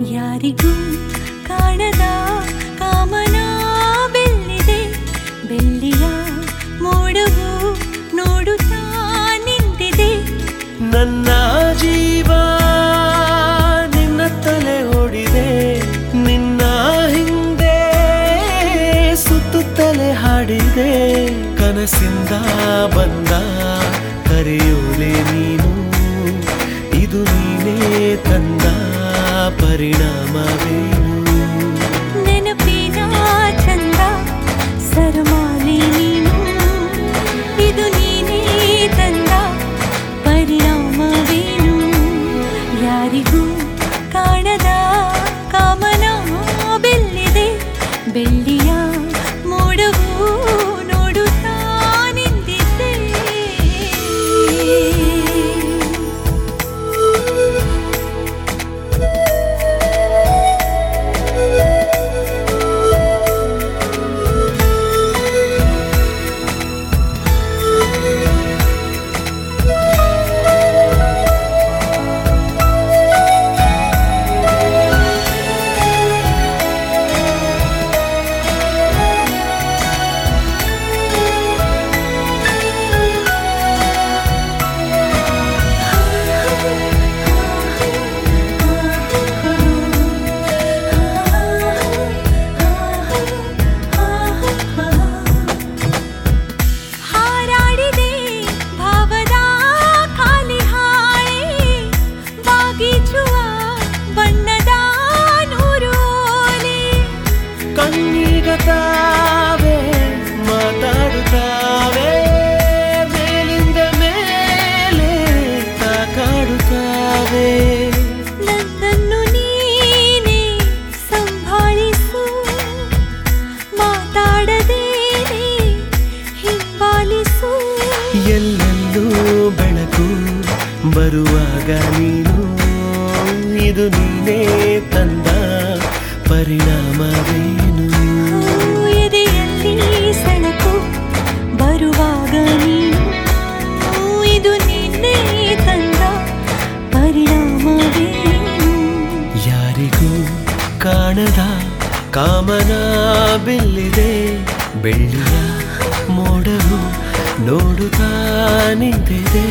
ಯಾರಿಗೂ ಕಾಣದ ಕಾಮನ ಬೆಲ್ಲಿದೆ ಬೆಳ್ಳಿಯ ಮೋಡವು ನೋಡುತ್ತಾ ನಿಂತಿದೆ ನನ್ನ ಜೀವ ನಿನ್ನ ತಲೆ ಹೊಡಿದೆ ನಿನ್ನ ಹಿಂದೆ ಸುತ್ತುತ್ತಲೆ ಹಾಡಿದೆ ಕನಸಿಂದ ಬಂದ ಕರೆಯೋಲೆ ನೀನು ಇದು ನೀನೇ ತಂದ ಪರಿಣಾಮವೇನು ನೆನಪಿನ ಚಂದ ಸರಮಾಲೆ ನೀನು ಇದು ನೀನೇ ತಂದ ಪರಿಣಾಮವೇನು ಯಾರಿಗೂ ಕಾಣದ ಕಾಮನ ಬೆಲ್ಲಿದೆ ಬೆಳ್ಳಿಯ ಮೋಡವು ನೋಡುತ್ತಾ ನಿಂತಿದ್ದೆ ಹಾರಾಡಿದೆ ಭಾವದ ಖಾಲಿ ಹಾಳೆ ಬಾಗಿಚುವ ಬಣ್ಣದ ನೂರು ಓಲೆ ಕಣ್ಣೀಗ ತಾವೇ ಮಾತಾಡುತ್ತಾವೆ ಮೇಲಿಂದ ಮೇಲೆ ತಾಕಾಡುತ್ತಾವೆ ನನ್ನನ್ನು ನೀನೇ ಸಂಭಾಳಿಸು ಮಾತಾಡದೇನೆ ಹಿಂಬಾಲಿಸು ಎಲ್ಲೆಲ್ಲೂ ಬೆಳಕು ಬರುವಾಗ ನೀನು ಇದು ನೀನೇ ತಂದ ಪರಿಣಾಮವೇನು ಎದೆಯಲ್ಲಿ ಸೆಳಕು ಬರುವಾಗ ನೀನು ಇದು ನಿನ್ನೆ ತಂದ ಪರಿಣಾಮವೇನು ಯಾರಿಗೂ ಕಾಣದ ಕಾಮನ ಬಿಲ್ಲಿದೆ ಬೆಳ್ಳಿಯ ಮೋಡವು ನೋಡುತ್ತಾ ನಿಂತಿದೆ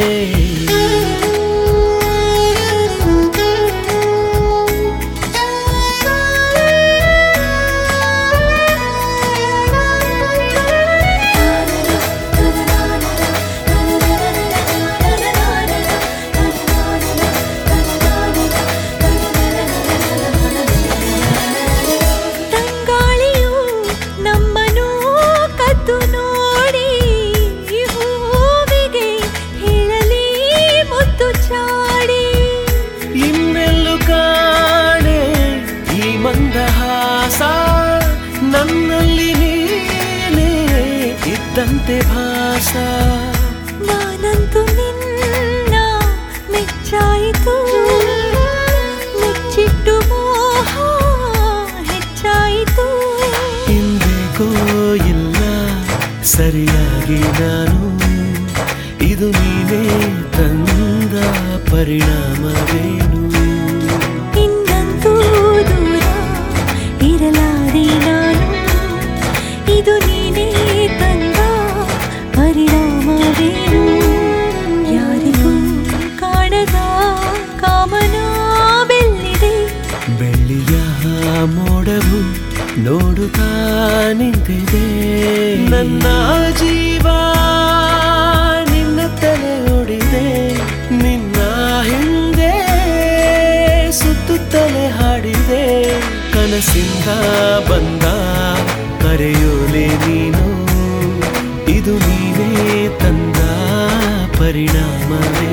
ತಂಗಾಳಿಯು ನಮ್ಮನು ಕದ್ದು ನೋಡಿ ಹೂವಿಗೆ ಹೇಳಲಿ ಮುದ್ದು ಚಾಡಿ ಇನ್ನೆಲ್ಲು ಕಾಣೆ ಈ ಮಂದಹಾಸ ನನ್ನಲ್ಲಿ ನೀನೇ ಇದ್ದಂತೆ ಭಾಸ ನಾನಂತೂ ನಿನ್ನ ಮೆಚ್ಚಾಯಿತು ಮೆಚ್ಚಿಟ್ಟು ಮೋಹ ಹೆಚ್ಚಾಯಿತು ಹಿಂದೆಗೋ ಇಲ್ಲ ಸರಿಯಾಗಿ ನಾನು ಇದು ನೀನೇ ತಂದ ಪರಿಣಾಮವೇನು ಇನ್ನಂತೂ ದೂರ ಇರಲಾರೆ ನಾನು ಇದು ನೀನೇ ತಂದ ಪರಿಣಾಮವೇನು ಯಾರಿಗೂ ಕಾಣದ ಕಾಮನ ಬೆಲ್ಲಿದೆ ಬೆಳ್ಳಿಯ ಮೋಡವು ನೋಡುತ್ತಾ ನಿಂತಿದೆ ನನ್ನ ಜೀವ ನಿನ್ನ ತಲೆ ಹೊಡಿದೆ ನಿನ್ನ ಹಿಂದೆ ಸುತ್ತುತ್ತಲೆ ಹಾಡಿದೆ ಕನಸಿಂದ ಬಂದ ಕರೆಯೋಲೆ ನೀನು ಇದು ನೀನೇ ತಂದ ಪರಿಣಾಮವೇ